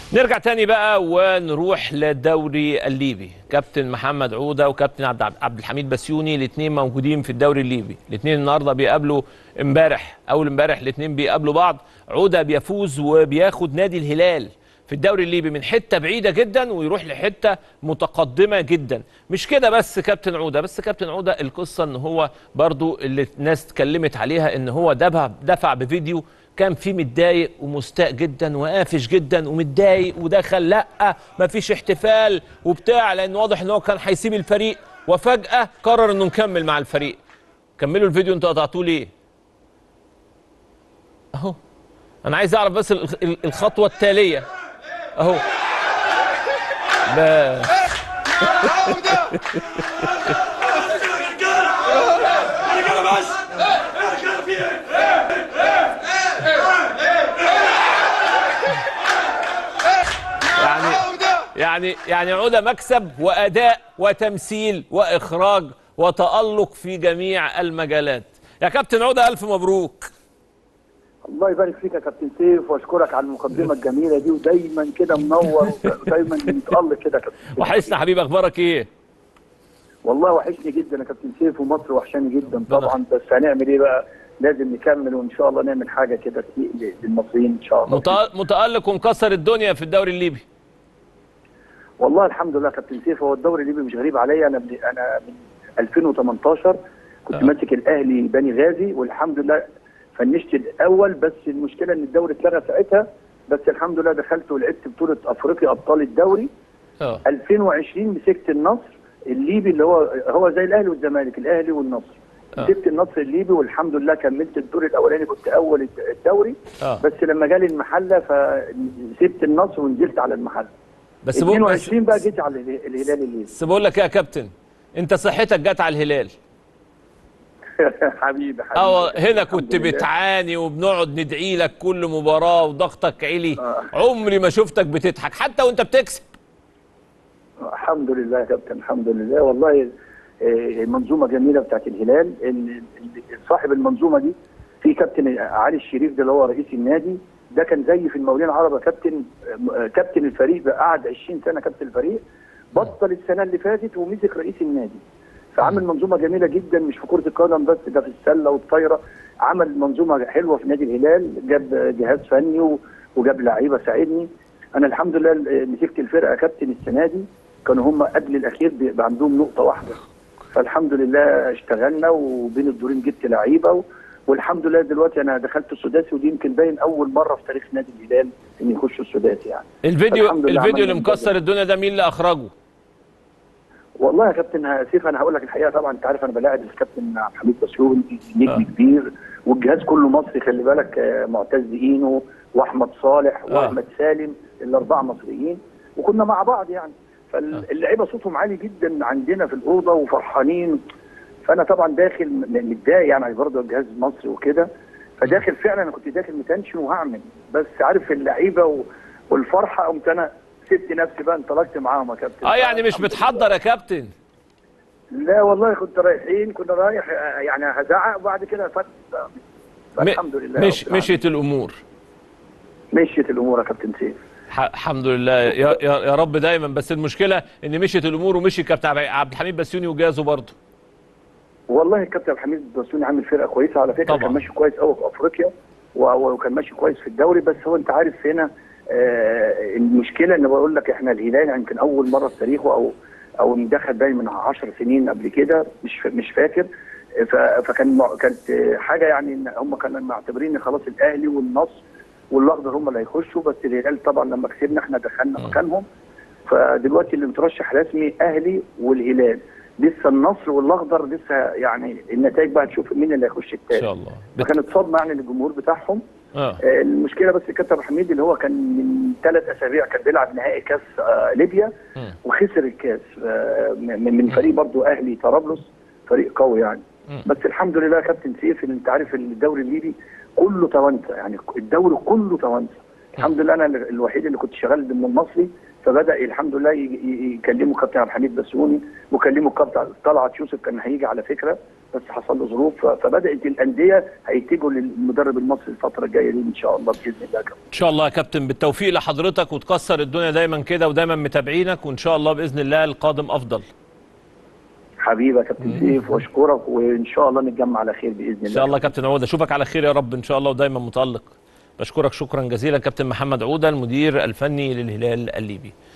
نرجع تاني بقى ونروح للدوري الليبي كابتن محمد عوده وكابتن عبد عبد الحميد بسيوني الاثنين موجودين في الدوري الليبي الاثنين النهارده بيقابلوا امبارح اول امبارح الاثنين بيقابلوا بعض عوده بيفوز وبياخد نادي الهلال في الدوري الليبي من حته بعيده جدا ويروح لحته متقدمه جدا مش كده بس كابتن عوده بس كابتن عوده القصه ان هو برضو اللي الناس اتكلمت عليها ان هو دفع دفع بفيديو كان فيه متضايق ومستاء جدا وقافش جدا ومتضايق ودخل لا مفيش احتفال وبتاع لان واضح ان هو كان هيسيب الفريق وفجاه قرر انه نكمل مع الفريق كملوا الفيديو انتوا قطعتوه ليه اهو انا عايز اعرف بس ال- ال- الخطوه التاليه اهو بس يعني يعني يعني عودة مكسب وأداء وتمثيل وإخراج وتألق في جميع المجالات يا كابتن عودة ألف مبروك الله يبارك فيك يا كابتن سيف واشكرك على المقدمه الجميله دي ودايما كده منور ودايما متالق كده يا كابتن سيف. وحشنا حبيبي أخبارك إيه والله وحشني جدا يا كابتن سيف ومصر وحشاني جدا طبعا بس هنعمل ايه بقى لازم نكمل وان شاء الله نعمل حاجه كده تليق للمصريين ان شاء الله متأ- متألق ومكسر الدنيا في الدوري الليبي والله الحمد لله يا كابتن سيف هو الدوري الليبي مش غريب عليا انا من انا من 2018 كنت آه. ماسك الاهلي بني غازي والحمد لله فنشت الاول بس المشكله ان الدوري اتلغى ساعتها بس الحمد لله دخلت ولعبت بطوله افريقيا ابطال الدوري اه 2020 مسكت النصر الليبي اللي هو هو زي الاهلي والزمالك الاهلي والنصر آه. مسكت النصر الليبي والحمد لله كملت الدور الاولاني كنت اول الدوري اه بس لما جالي المحله فسبت النصر ونزلت على المحله بس بقول بس, 22 بقى جيت على اله- الهلال الليبي بس بقول لك إيه يا كابتن أنت صحتك جت على الهلال حبيبي حبيبي اه هنا الحمد كنت لله. بتعاني وبنقعد ندعي لك كل مباراه وضغطك عالي آه. عمري ما شفتك بتضحك حتى وانت بتكسب الحمد لله يا كابتن الحمد لله والله آه، منظومه جميله بتاعت الهلال ال- ال- صاحب المنظومه دي في كابتن علي الشريف ده اللي هو رئيس النادي ده كان زي في المقاولين العرب يا كابتن آه، كابتن الفريق بقى قعد 20 سنه كابتن الفريق بطل السنه اللي فاتت ومسك رئيس النادي فعمل منظومه جميله جدا مش في كره القدم بس ده في السله والطايره عمل منظومه حلوه في نادي الهلال جاب جهاز فني و- وجاب لعيبه ساعدني انا الحمد لله آه، مسكت الفرقه كابتن السنه دي كانوا هم قبل الاخير بيبقى عندهم نقطه واحده فالحمد لله اشتغلنا وبين الدورين جبت لعيبه و... والحمد لله دلوقتي انا دخلت السداسي ودي يمكن باين اول مره في تاريخ نادي الهلال ان يخشوا السداسي يعني الفيديو الحمد لله الفيديو اللي عملنا مكسر الدنيا ده مين اللي اخرجه والله يا كابتن سيف انا هقول لك الحقيقه طبعا انت عارف انا بلاعب الكابتن عبد الحميد بسيون نجم آه. كبير والجهاز كله مصري خلي بالك آه، معتز اينو واحمد صالح آه. واحمد سالم الاربعه مصريين وكنا مع بعض يعني فاللعيبه صوتهم عالي جدا عندنا في الاوضه وفرحانين فانا طبعا داخل م- متضايق يعني برضه الجهاز مصري وكده فداخل فعلا انا كنت داخل متنشن وهعمل بس عارف اللعيبه و- والفرحه قمت انا سبت نفسي بقى انطلقت معاهم يا كابتن اه يعني مش الحمد لله. بتحضر يا كابتن لا والله كنت رايحين كنا رايح آه، يعني هزعق وبعد كده فت فالحمد لله مش رب العالمين. مشيت الامور مشيت الامور يا كابتن سيف ح- الحمد لله يا, يا, يا رب دايما بس المشكله ان مشيت الامور ومشي كابتن عب- عبد الحميد بسيوني وجازه برضه والله الكابتن عبد الحميد بسوني عامل فرقه كويسه على فكره طبعا. كان ماشي كويس قوي في افريقيا و- وكان ماشي كويس في الدوري بس هو انت عارف هنا آه المشكله ان بقول لك احنا الهلال يمكن اول مره في تاريخه او او دخل باين من 10 سنين قبل كده مش فا- مش فاكر ف- فكان مع- كانت آه، حاجه يعني ان هم كانوا معتبرين ان خلاص الاهلي والنصر والاخضر هم اللي هيخشوا بس الهلال طبعا لما كسبنا احنا دخلنا مكانهم فدلوقتي اللي مترشح رسمي اهلي والهلال لسه النصر والاخضر لسه يعني النتائج بقى هتشوف مين اللي هيخش ان التاني شاء الله بت... فكانت صدمه يعني للجمهور بتاعهم اه آه، المشكله بس الكابتن عبد الحميد اللي هو كان من ثلاث اسابيع كان بيلعب نهائي كاس آه، ليبيا مم. وخسر الكاس آه، من من فريق برضو اهلي طرابلس فريق قوي يعني مم. بس الحمد لله يا كابتن سيف ان انت عارف إن الدوري الليبي كله توانسه يعني الدوري كله توانسه الحمد لله انا الوحيد اللي كنت شغال ضمن المصري فبدا الحمد لله ي- ي- يكلموا كابتن عبد الحميد بسيوني وكلموا كابتن طلعت يوسف كان هيجي على فكره بس حصل له ظروف ف- فبدات الانديه هيتجهوا للمدرب المصري الفتره الجايه دي ان شاء الله باذن الله يا كابتن. ان شاء الله يا كابتن بالتوفيق لحضرتك وتكسر الدنيا دايما كده ودايما متابعينك وان شاء الله باذن الله القادم افضل حبيبي يا كابتن سيف واشكرك وان شاء الله نتجمع على خير باذن الله ان شاء الله يا كابتن عوده اشوفك على خير يا رب ان شاء الله ودايما متالق بشكرك شكرا جزيلا كابتن محمد عوده المدير الفني للهلال الليبي